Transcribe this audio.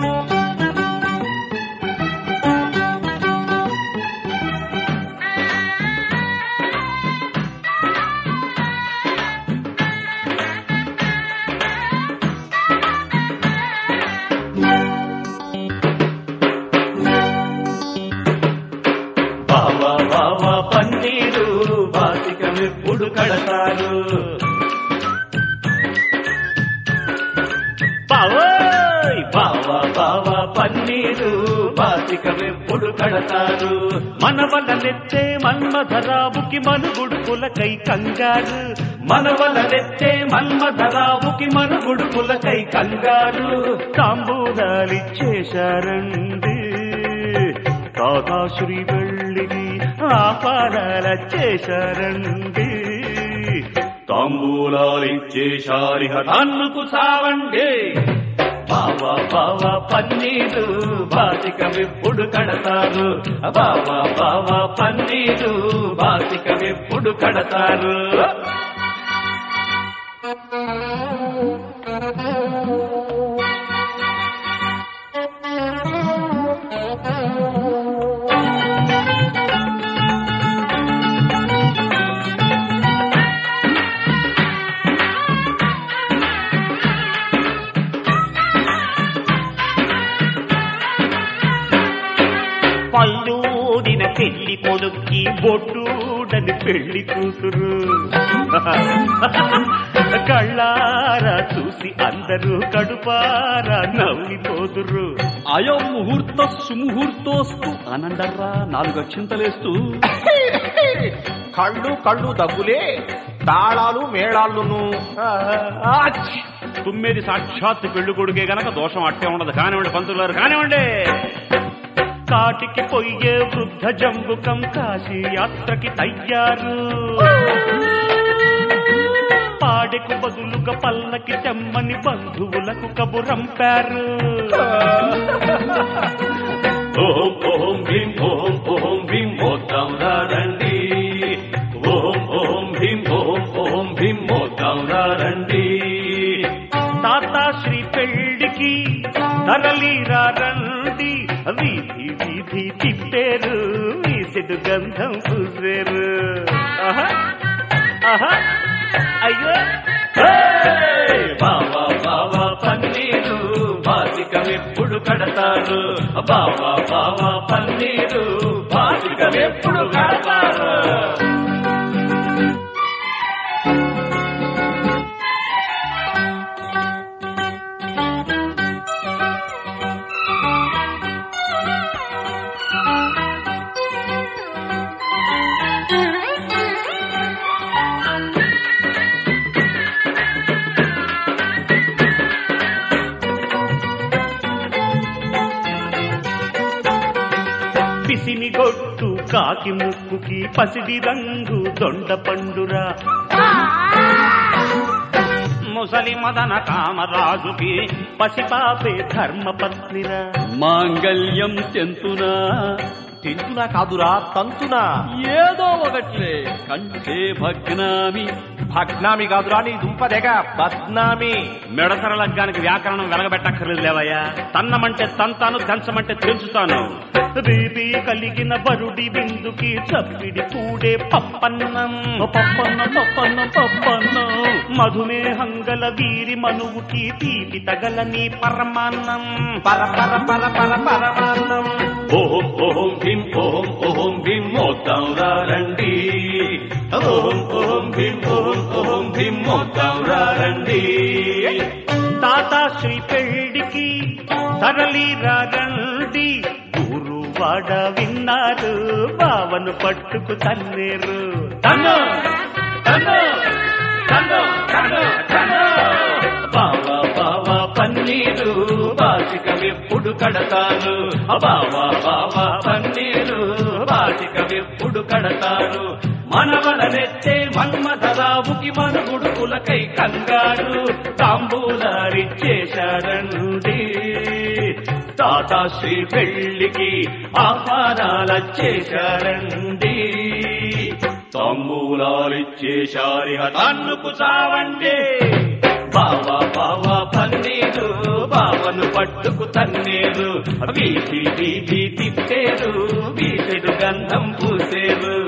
బావా బావా పన్నీరు బాసికమెప్పుడు కడతారు బావోయ్ బావా బావా పన్నీరు బాసికమెప్పుడు కడతారు మన వలనెత్తే మన్మధరావుకి మనుగుడు పులకై కంగారు మన వలనెత్తే మన్మధరావుకి మనుగుడు పులకై కంగారు తాంబూలాలిచ్చేశారండి కాకాశ్రీ వెళ్ళిని ఆపారాల చేశారండి తాంబూలాలిచ్చేశారిహ తన్నుకు చావండి బావా బావా పన్నీరు బాసికమెప్పుడు కడతారు బావా బావా పన్నీరు బాసికమెప్పుడు కడతారు పల్లూడిన పెళ్లి కొడుక్కి బొడ్డూడని పెళ్లి కూతురు కళ్ళారా చూసి అందరూ కడుపారా నవ్విపోతురు అయో ముహూర్త సుముహూర్తోస్తు అనండర్రా నాలుగు అక్షింతలేస్తూ కళ్ళు కళ్ళు దగ్గులే తాళాలు మేళాళ్ళును తుమ్మేది సాక్షాత్ పెళ్లి కొడుకే గనక దోషం అట్టే ఉండదు కానివ్వండి పంతులు గారు కానివ్వండి కాటికి పొయ్యే వృద్ధ జంబుకం కాశీ యాత్రకి తయ్యారు పాడెకు బదులుగా పల్లకి తెమ్మని బంధువులకు కబురంపారు ఓం ఓం భీం ఓం ఓం భీం మోద్దాం రండి ఓం ఓం భీం ఓం ఓం భీం మోద్దాం రండి తాత శ్రీ పెళ్లికి తరలిరా రండి వీధి వీధి తిప్పేరు వీసెడు గంధం పూసేరు ఆహా ఆహా అయ్యో ఏయ్! బావా బావా పన్నీరు బాసికమెప్పుడు కడతారు బావా బావా పన్నీరు బాసికమెప్పుడు కడతారు పిసిని గొట్టు కాకి ముక్కుకి పసిడి రంగు దొండ పండురా ముసలి మదన కామరాజుకి పసిపాపే ధర్మ పత్నిరా మాంగళ్యం తెంతునా తింటున్నా కాదురా తంతునా ఏదో ఒకట్లే కంటే భగ్నామి భగ్నామి కాదురా నీ దుంపదెగ బద్నామి మెడసర లగ్గానికి వ్యాకరణం వెలగబెట్టక్కర్లేదు లేవయ్యా తన్నమంటే తంతాను దంచమంటే తెంచుతాను బీబీ కలిగిన బరుడి బిందుకి చప్పిడి కూడే పప్పన్నం పప్పన్న పప్పన్న పప్పన్న మధుమేహం గల వీరి మనువుకి తీపి తగలని పరమాన్నం పర పర పర పర పరమాన్నం ఓం ఓం భీం ఓం ఓం భీం మోద్దాం రండి ఓం ఓం భీం ఓం ఓం భీం మోద్దాం రండి తాత శ్రీ పెళ్లికి తరలి రండి గురువాడ విన్నారు బావను పట్టుకు తన్నేరు తన్ను తన్ను తన్ను తన్ను తన్ను బావా బావా పన్నీరు బాసికమెప్పుడు కడతారు బావా బావా పన్నీరు బాసికమెప్పుడు కడతారు మనవలనెత్తే మన్మధరావుకి మనుగుడు పులకై కంగారు తాంబూలారిచ్చేశారండి తాత శ్రీ పెళ్లికి ఆహ్వానాలచ్చేశారండి తాంబూలాలిచ్చేశారి తన్నుకు చావండి బావా బావా పన్నీరు బావను పట్టుకు తన్నేరు వీధి వీధి తిప్పేరు వీధుడు గంధం పూసేరు